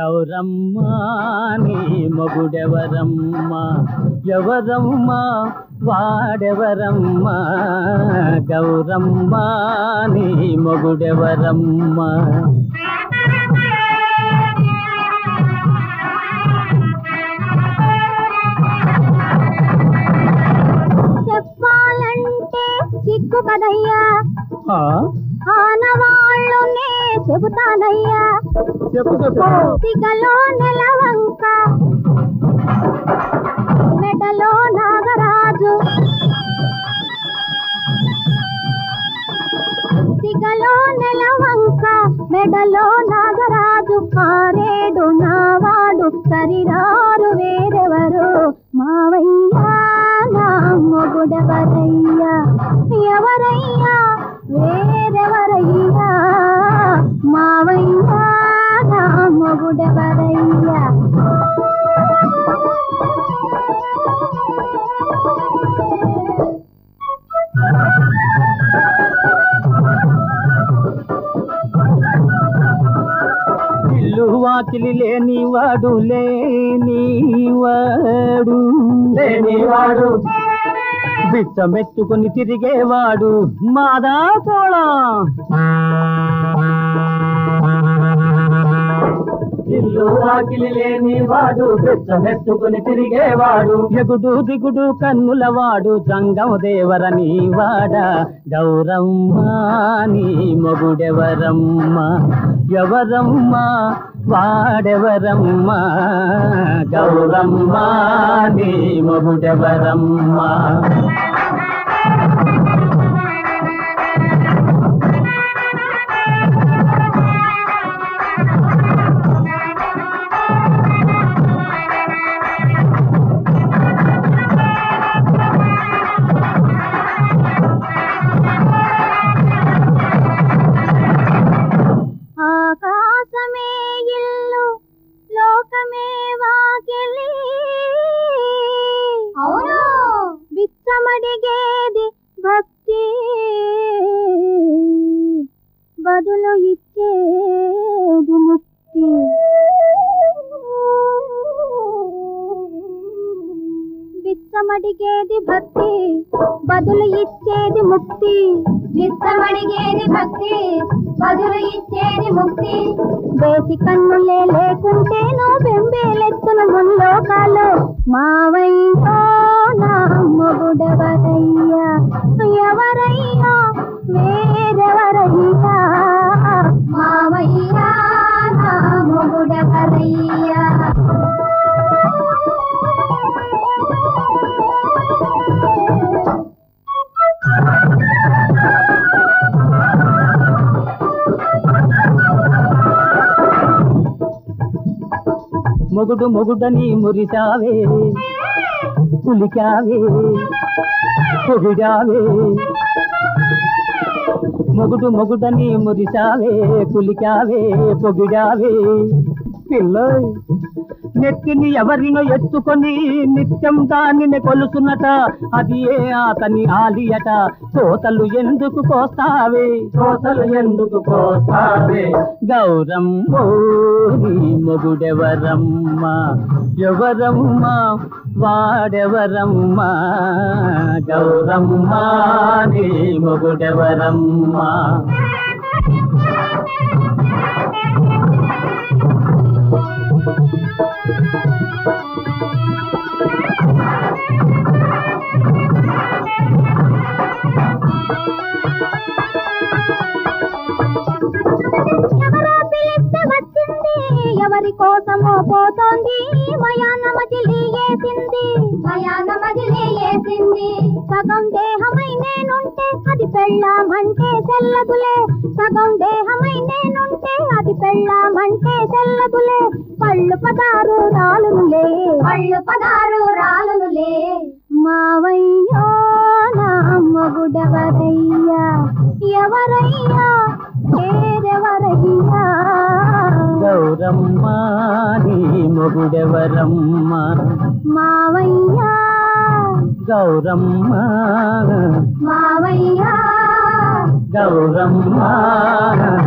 గౌరమ్మ నీ మొగుడెవరమ్మ ఎవరమ్మ వాడెవరమ్మ గౌరమ్మ నీ మొగుడెవరమ్మ చెప్పాలంటే సిగ్గు కదయ్యా ఆ? ఆనవాళ్ళునే చెబుతానయ్యా చెప్పు చెప్పు సిగలో నెలవంక మెడలో నాగరాజు సిగలో నెలవంక మెడలో నాగరాజు ఆరేడు నావాడు సరిరారు వేరెవరు మావయ్యా నా మొగుడెవరయ్యా ఎవరయ్యా వేరెవరయ్యా మావయ్యా నా మొగుడెవరయ్యా ఇల్లు వాకిలి లేనివాడు లేనివాడు లేనివాడు బిచ్చమెత్తుకుని తిరిగేవాడు మాదా కోళం ఇల్లు వాకిలి లేనివాడు బిచ్చమెత్తుకుని తిరిగేవాడు ఎగుడు దిగుడు కన్నులవాడు జంగం దేవరని వాడ గౌరమ్మ నీ మొగుడెవరమ్మ ఎవరమ్మ వాడెవరమ్మ గౌరమ్మ నీ మొగుడెవరమ్మ ఆకాశమే ఇల్లు లోకమే వాకిలి అవును బిచ్చమడిగేది భక్తి బదులు ఇచ్చేది ముక్తి బిచ్చమడిగేది భక్తి బదులు ఇచ్చేది ముక్తి బిచ్చమడిగేది భక్తి బదులు ఇచ్చేది ముక్తి వేసి కన్నులే లేకుంటేనో బెంబేలెత్తున ముల్లోకాలు మావయ్యో నా మొగుడెవరయ్యా ఎవరయ్యా వేరెవరయ్యా మావయ్యా నా మొగుడెవరయ్యా మొగుడు మొగుడని మురిసావే పులికావే పొగిడావే మొగుడు మొగుడని మురిసావే పులికావే పొగిడావే పిల్లోయ్ నెత్తిని ఎవరినో ఎత్తుకొని నిత్యం దానిని కొలుసునట అది ఏ అతని ఆలియట కోతలు ఎందుకు కోస్తావే కోతలు ఎందుకు కోస్తావే గౌరమ్మ మొగుడెవరమ్మ ఎవరమ్మ వాడెవరమ్మ గౌరమ్మ నీ మొగుడెవరమ్మ ఎవరో పిలిస్తే వచ్చింది ఎవరి కోసమో పోతోంది మయాన మజిలీ వేసింది మయాన మజిలీ వేసింది సగం దేహమై నేనుంటే అది పెళ్ళామంటే చెల్లదులే సగం దేహమై నేనుంటే అది పెళ్ళామంటే చెల్లదులే పళ్ళు పదారు రాలునులే పళ్ళు పదారు రాలునులే మావయ్యో నా మగుడెవరయ్యా ఎవరయ్యా పేరెవరయ్యా గౌరమ్మ నీ మొగుడెవరమ్మ మావయ్యా గౌరమ్మ మావయ్యా గౌరమ్మ